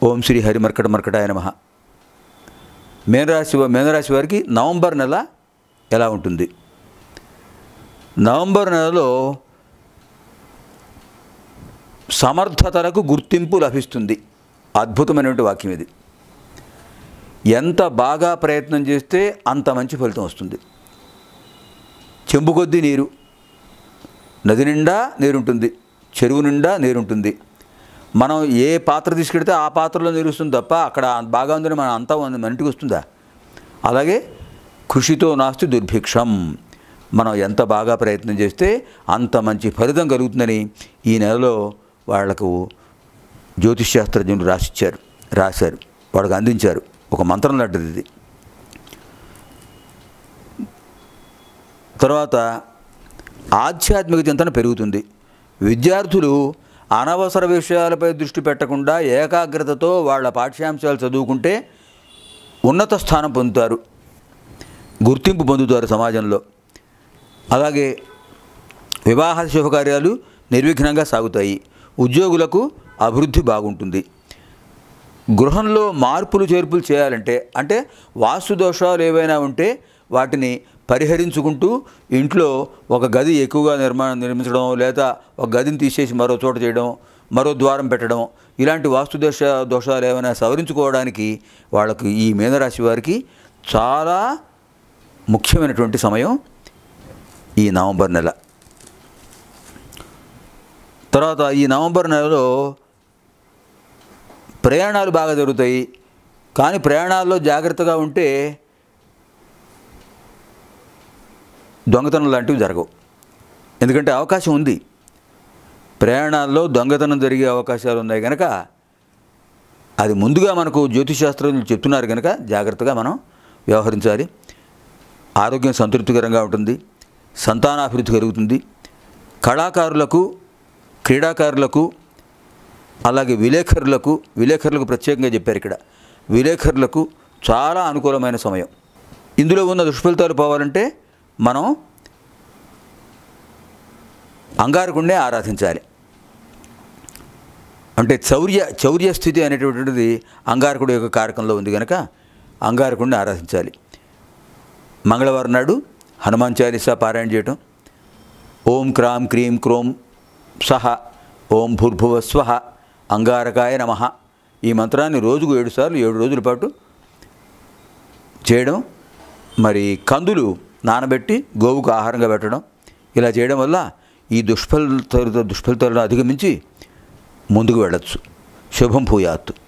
ఓం శ్రీ హరి మర్కట మర్కటాయ నమ మేనరాశి వా- మేనరాశి వారికి నవంబర్ నెల ఎలా ఉంటుంది నవంబర్ నెలలో సమర్థతలకు గుర్తింపు లభిస్తుంది అద్భుతమైనటువంటి వాక్యం ఇది ఎంత బాగా ప్రయత్నం చేస్తే అంత మంచి ఫలితం వస్తుంది చెంబు కొద్దీ నీరు నది నిండా నీరుంటుంది చెరువు నిండా నీరుంటుంది మనం ఏ పాత్ర తీసుకెడితే ఆ పాత్రలో నీరు వస్తుంది తప్ప అక్కడ బాగా ఉందని మనం అంతా ఉంది మన ఇంటికి వస్తుందా అలాగే కృషితో నాస్తి దుర్భిక్షం మనం ఎంత బాగా ప్రయత్నం చేస్తే అంత మంచి ఫలితం కలుగుతుందని ఈ నెలలో వాళ్లకు జ్యోతిష్ శాస్త్రజ్ఞులు రాసిచ్చారు రాశారు వాళ్ళకి అందించారు ఒక మంత్రం లాంటిది ఇది తర్వాత ఆధ్యాత్మిక చింతన పెరుగుతుంది విద్యార్థులు అనవసర విషయాలపై దృష్టి పెట్టకుండా ఏకాగ్రతతో వాళ్ళ పాఠ్యాంశాలు చదువుకుంటే ఉన్నత స్థానం పొందుతారు గుర్తింపు పొందుతారు సమాజంలో అలాగే వివాహ శుభకార్యాలు నిర్విఘ్నంగా సాగుతాయి ఉద్యోగులకు అభివృద్ధి బాగుంటుంది గృహంలో మార్పులు చేర్పులు చేయాలంటే అంటే వాస్తు దోషాలు ఏవైనా ఉంటే వాటిని పరిహరించుకుంటూ ఇంట్లో ఒక గది ఎక్కువగా నిర్మాణం నిర్మించడం లేదా ఒక గదిని తీసేసి మరో చోట చేయడం మరో ద్వారం పెట్టడం ఇలాంటి వాస్తు దోష దోషాలు ఏమైనా సవరించుకోవడానికి వాళ్ళకి ఈ మీనరాశి వారికి చాలా ముఖ్యమైనటువంటి సమయం ఈ నవంబర్ నెల తర్వాత ఈ నవంబర్ నెలలో ప్రయాణాలు బాగా జరుగుతాయి కానీ ప్రయాణాల్లో జాగ్రత్తగా ఉంటే దొంగతనం లాంటివి జరగవు ఎందుకంటే అవకాశం ఉంది ప్రయాణాల్లో దొంగతనం జరిగే అవకాశాలు ఉన్నాయి కనుక అది ముందుగా మనకు జ్యోతిశాస్త్రం చెప్తున్నారు కనుక జాగ్రత్తగా మనం వ్యవహరించాలి ఆరోగ్యం సంతృప్తికరంగా ఉంటుంది సంతానాభివృద్ధి కలుగుతుంది కళాకారులకు క్రీడాకారులకు అలాగే విలేకరులకు విలేకరులకు ప్రత్యేకంగా చెప్పారు ఇక్కడ విలేకరులకు చాలా అనుకూలమైన సమయం ఇందులో ఉన్న దుష్ఫలితాలు పోవాలంటే మనం అంగారకుండే ఆరాధించాలి అంటే చౌర్య చౌర్య స్థితి అనేటువంటిది అంగారకుడు యొక్క కారకంలో ఉంది కనుక అంగారకుడిని ఆరాధించాలి మంగళవారం నాడు హనుమాన్ చాలీసా పారాయణ చేయటం ఓం క్రాం క్రీం క్రోం సహ ఓం భూర్భువ స్వహ అంగారకాయ నమ ఈ మంత్రాన్ని రోజుకు ఏడు సార్లు ఏడు రోజుల పాటు చేయడం మరి కందులు నానబెట్టి గోవుకు ఆహారంగా పెట్టడం ఇలా చేయడం వల్ల ఈ దుష్ఫలితాలతో దుష్ఫలితాలను అధిగమించి ముందుకు వెళ్ళచ్చు శుభం భూయాత్తు